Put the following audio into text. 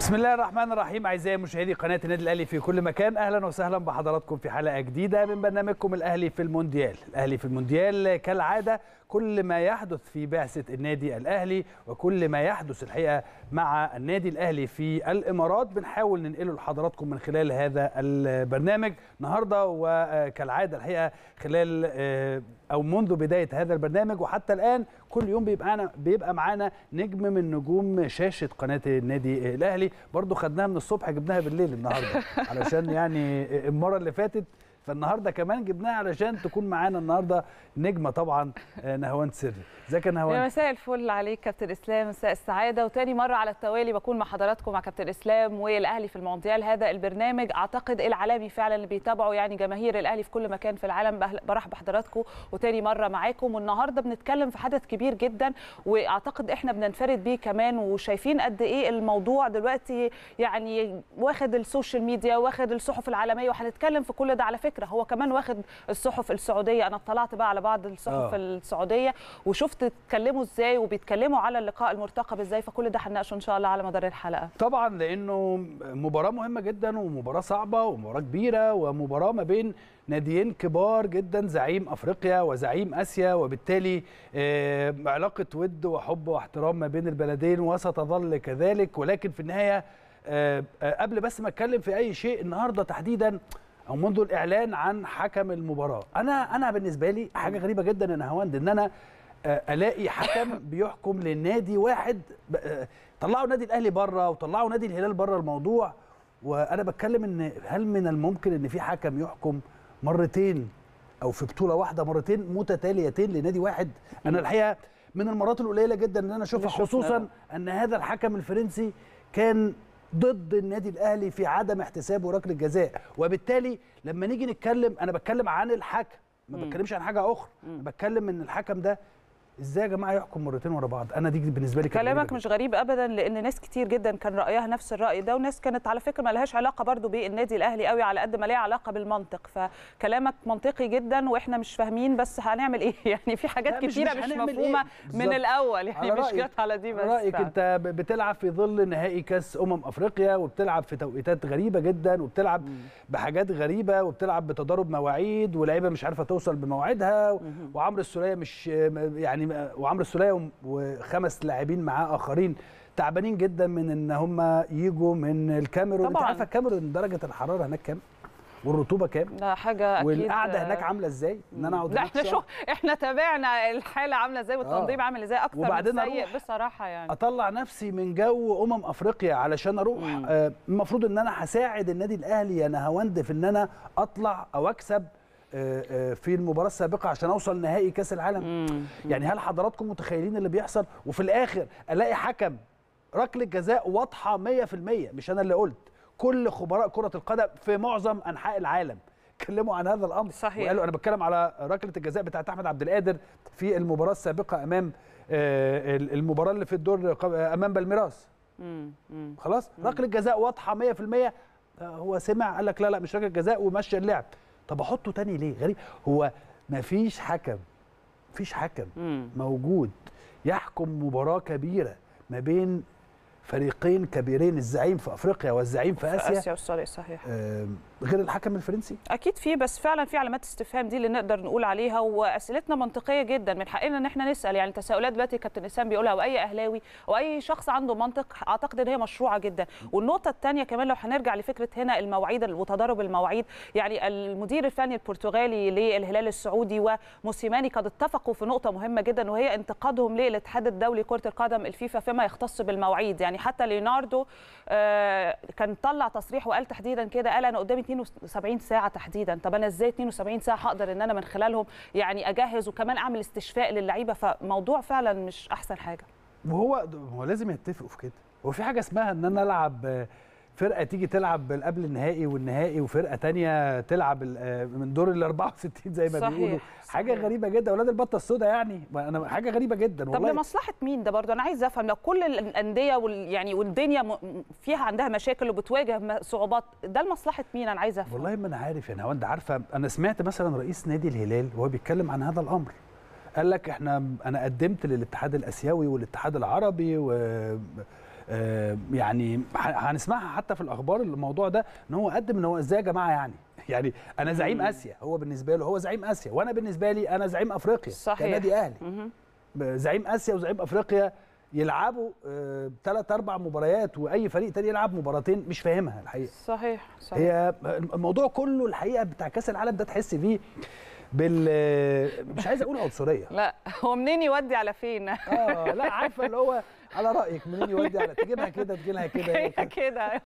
بسم الله الرحمن الرحيم اعزائي مشاهدي قناه النادي الاهلي في كل مكان اهلا وسهلا بحضراتكم في حلقه جديده من برنامجكم الاهلي في المونديال الاهلي في المونديال كالعاده كل ما يحدث في بعثه النادي الاهلي وكل ما يحدث الحقيقه مع النادي الاهلي في الامارات بنحاول ننقله لحضراتكم من خلال هذا البرنامج النهارده وكالعاده الحقيقه خلال او منذ بدايه هذا البرنامج وحتى الان كل يوم بيبقى معانا بيبقى معانا نجم من نجوم شاشه قناه النادي الاهلي برضو خدناها من الصبح جبناها بالليل النهارده علشان يعني المره اللي فاتت فالنهارده كمان جبناها علشان تكون معانا النهارده نجمه طبعا نهوان سري ازيك يا نهوان مساء الفل عليك كابتن اسلام مساء السعاده وتاني مره على التوالي بكون مع حضراتكم مع كابتن اسلام والاهلي في المونديال هذا البرنامج اعتقد العالمي فعلا اللي بيتابعوا يعني جماهير الاهلي في كل مكان في العالم برحب بحضراتكم وتاني مره معاكم والنهارده بنتكلم في حدث كبير جدا واعتقد احنا بننفرد بيه كمان وشايفين قد ايه الموضوع دلوقتي يعني واخد السوشيال ميديا واخد الصحف العالميه وهنتكلم في كل ده على فكره هو كمان واخد الصحف السعوديه انا اطلعت بقى على بعض الصحف أوه. السعوديه وشفت اتكلموا ازاي وبيتكلموا على اللقاء المرتقب ازاي فكل ده هنناقشه ان شاء الله على مدار الحلقه طبعا لانه مباراه مهمه جدا ومباراه صعبه ومباراه كبيره ومباراه ما بين ناديين كبار جدا زعيم افريقيا وزعيم اسيا وبالتالي علاقه ود وحب واحترام ما بين البلدين وستظل كذلك ولكن في النهايه قبل بس ما اتكلم في اي شيء النهارده تحديدا او منذ الاعلان عن حكم المباراه انا انا بالنسبه لي حاجه غريبه جدا يا نهاوند ان انا الاقي حكم بيحكم للنادي واحد طلعوا النادي الاهلي بره وطلعوا نادي الهلال بره الموضوع وانا بتكلم ان هل من الممكن ان في حكم يحكم مرتين او في بطوله واحده مرتين متتاليتين لنادي واحد انا الحقيقه من المرات القليله جدا ان انا اشوفها خصوصا ان هذا الحكم الفرنسي كان ضد النادي الاهلي في عدم احتساب ركله الجزاء وبالتالي لما نيجي نتكلم انا بتكلم عن الحكم ما بتكلمش عن حاجه اخرى بتكلم ان الحكم ده ازاي يا جماعه يحكم مرتين ورا بعض انا دي بالنسبه لي كلامك مش غريب ابدا لان ناس كتير جدا كان رايها نفس الراي ده وناس كانت على فكره ما لهاش علاقه برضو بالنادي الاهلي قوي على قد ما ليها علاقه بالمنطق فكلامك منطقي جدا واحنا مش فاهمين بس هنعمل ايه يعني في حاجات كتيره مش, مش مفهومه إيه؟ من الاول يعني مش جت على دي بس رايك انت بتلعب في ظل نهائي كاس امم افريقيا وبتلعب في توقيتات غريبه جدا وبتلعب م. بحاجات غريبه وبتلعب بتضارب مواعيد ولاعيبه مش عارفه توصل بمواعيدها وعمرو السوليه مش يعني وعمرو السوليه وخمس لاعبين معاه اخرين تعبانين جدا من ان هم يجوا من الكاميرون انت عارفه الكاميرون درجه الحراره هناك كام والرطوبه كام ده حاجه اكيد والقعده هناك عامله ازاي ان انا اقعد لا احنا شو احنا تابعنا الحاله عامله ازاي والتنظيم آه. عامل ازاي اكتر وبعدين من سيء بصراحه يعني اطلع نفسي من جو امم افريقيا علشان اروح آه المفروض ان انا هساعد النادي الاهلي يا نهاوند في ان انا اطلع او اكسب في المباراه السابقه عشان اوصل نهائي كاس العالم مم. يعني هل حضراتكم متخيلين اللي بيحصل وفي الاخر الاقي حكم ركله جزاء واضحه 100% مش انا اللي قلت كل خبراء كره القدم في معظم انحاء العالم اتكلموا عن هذا الامر صحيح وقالوا انا بتكلم على ركله الجزاء بتاعت احمد عبد القادر في المباراه السابقه امام المباراه اللي في الدور امام بالميراس خلاص ركله جزاء واضحه 100% هو سمع قال لك لا لا مش ركله جزاء ومشى اللعب طب احطه تاني ليه غريب هو مفيش حكم مفيش حكم مم. موجود يحكم مباراه كبيره ما بين فريقين كبيرين الزعيم في افريقيا والزعيم في اسيا في اسيا والصالح صحيح آه غير الحكم الفرنسي اكيد في بس فعلا في علامات استفهام دي اللي نقدر نقول عليها واسئلتنا منطقيه جدا من حقنا ان احنا نسال يعني تساؤلات دلوقتي كابتن اسام بيقولها واي اهلاوي او اي شخص عنده منطق اعتقد ان هي مشروعه جدا والنقطه الثانيه كمان لو هنرجع لفكره هنا المواعيد وتضارب المواعيد يعني المدير الفني البرتغالي للهلال السعودي وموسيماني قد اتفقوا في نقطه مهمه جدا وهي انتقادهم للاتحاد الدولي كره القدم الفيفا فيما يختص بالمواعيد يعني حتى ليوناردو آه كان طلع تصريح وقال تحديدا كده قال انا قدامي 72 ساعه تحديدا طب انا ازاي 72 ساعه هقدر ان انا من خلالهم يعني اجهز وكمان اعمل استشفاء للعيبه فموضوع فعلا مش احسن حاجه وهو هو لازم يتفقوا في كده هو في حاجه اسمها ان انا العب فرقه تيجي تلعب قبل النهائي والنهائي وفرقه تانية تلعب من دور ال 64 زي ما صحيح بيقولوا حاجه صحيح. غريبه جدا اولاد البطه السوداء يعني انا حاجه غريبه جدا طب والله لمصلحه مين ده برضه انا عايز افهم لو كل الانديه وال يعني والدنيا م- فيها عندها مشاكل وبتواجه م- صعوبات ده لمصلحه مين انا عايز افهم والله ما انا عارف يعني هو انت عارفه انا سمعت مثلا رئيس نادي الهلال وهو بيتكلم عن هذا الامر قال لك احنا انا قدمت للاتحاد الاسيوي والاتحاد العربي و آه، يعني ه- هنسمعها حتى في الاخبار الموضوع ده ان هو قدم ان هو ازاي يا جماعه يعني يعني انا زعيم اسيا هو بالنسبه له هو زعيم اسيا وانا بالنسبه لي انا زعيم افريقيا صحيح. كنادي اهلي مهم. زعيم اسيا وزعيم افريقيا يلعبوا ثلاث اربع مباريات واي فريق تاني يلعب مباراتين مش فاهمها الحقيقه صحيح صحيح هي الموضوع كله الحقيقه بتاع كاس العالم ده تحس فيه بال مش عايز اقول عنصريه لا هو منين يودي على فين اه لا عارفه اللي هو على رايك منين يودي على تجيبها كده تجيلها كده هي كده